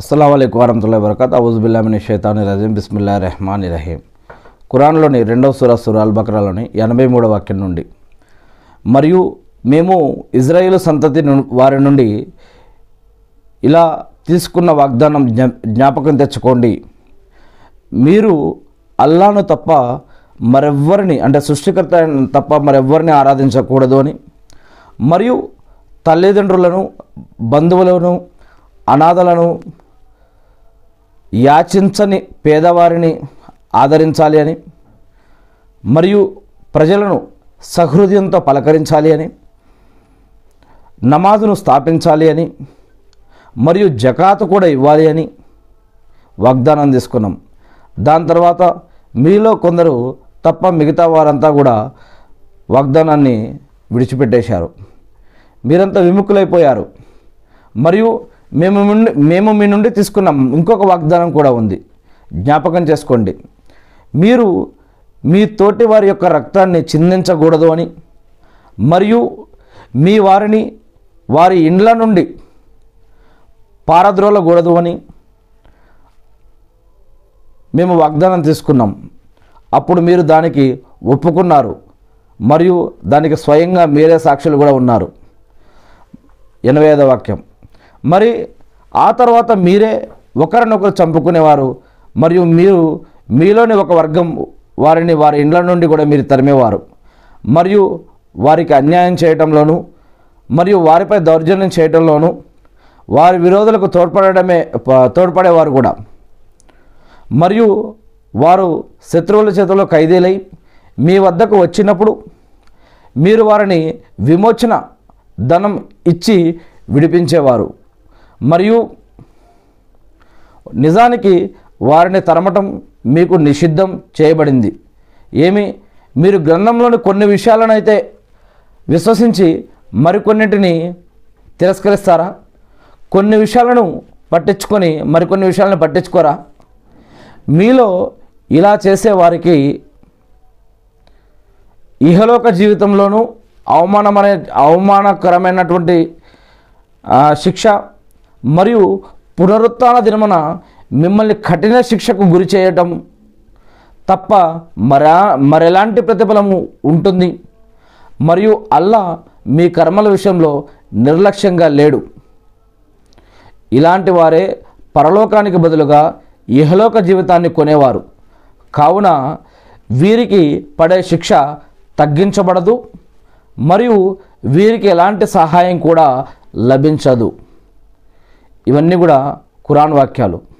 అస్సలం వరహతుల్లా వరకత్ అవుజుబిల్లామిని షైతాని రజీం బిస్మిల్లా రెహమాన్ రహీం ఖురాన్లోని రెండవ సూర సూర అల్ బక్రాలోని ఎనభై మూడవ వాక్యం నుండి మరియు మేము ఇజ్రాయేలు సంతతి ను- వారి నుండి ఇలా తీసుకున్న వాగ్దానం జ్ఞా జ్ఞాపకం తెచ్చుకోండి మీరు అల్లాను తప్ప మరెవ్వరిని అంటే సృష్టికర్త అయిన తప్ప మరెవ్వరిని ఆరాధించకూడదు అని మరియు తల్లిదండ్రులను బంధువులను అనాథలను యాచించని పేదవారిని ఆదరించాలి అని మరియు ప్రజలను సహృదయంతో పలకరించాలి అని నమాజును స్థాపించాలి అని మరియు జకాతు కూడా ఇవ్వాలి అని వాగ్దానం తీసుకున్నాం దాని తర్వాత మీలో కొందరు తప్ప మిగతా వారంతా కూడా వాగ్దానాన్ని విడిచిపెట్టేశారు మీరంతా విముఖులైపోయారు మరియు మేము నుండి మేము మీ నుండి తీసుకున్నాం ఇంకొక వాగ్దానం కూడా ఉంది జ్ఞాపకం చేసుకోండి మీరు మీ తోటి వారి యొక్క రక్తాన్ని చిందించకూడదు అని మరియు మీ వారిని వారి ఇండ్ల నుండి పారద్రోలకూడదు అని మేము వాగ్దానం తీసుకున్నాం అప్పుడు మీరు దానికి ఒప్పుకున్నారు మరియు దానికి స్వయంగా మీరే సాక్షులు కూడా ఉన్నారు ఎనభై ఐదో వాక్యం మరి ఆ తర్వాత మీరే ఒకరినొకరు చంపుకునేవారు మరియు మీరు మీలోని ఒక వర్గం వారిని వారి ఇండ్ల నుండి కూడా మీరు తరిమేవారు మరియు వారికి అన్యాయం చేయటంలోనూ మరియు వారిపై దౌర్జన్యం చేయటంలోనూ వారి విరోధులకు తోడ్పడమే ప- తోడ్పడేవారు కూడా మరియు వారు శత్రువుల చేతిలో ఖైదీలై మీ వద్దకు వచ్చినప్పుడు మీరు వారిని విమోచన ధనం ఇచ్చి విడిపించేవారు మరియు నిజానికి వారిని తరమటం మీకు నిషిద్ధం చేయబడింది ఏమి మీరు గ్రంథంలోని కొన్ని విషయాలనైతే విశ్వసించి మరికొన్నింటిని తిరస్కరిస్తారా కొన్ని విషయాలను పట్టించుకొని మరికొన్ని విషయాలను పట్టించుకోరా మీలో ఇలా చేసే వారికి ఇహలోక జీవితంలోనూ అవమానమనే అవమానకరమైనటువంటి ఆ, శిక్ష మరియు పునరుత్థాన దినమున మిమ్మల్ని కఠిన శిక్షకు గురి చేయటం తప్ప మరా మరెలాంటి ప్రతిఫలము ఉంటుంది మరియు అల్లా మీ కర్మల విషయంలో నిర్లక్ష్యంగా లేడు ఇలాంటి వారే పరలోకానికి బదులుగా ఇహలోక జీవితాన్ని కొనేవారు కావున వీరికి పడే శిక్ష తగ్గించబడదు మరియు వీరికి ఎలాంటి సహాయం కూడా లభించదు ఇవన్నీ కూడా ఖురాన్ వాక్యాలు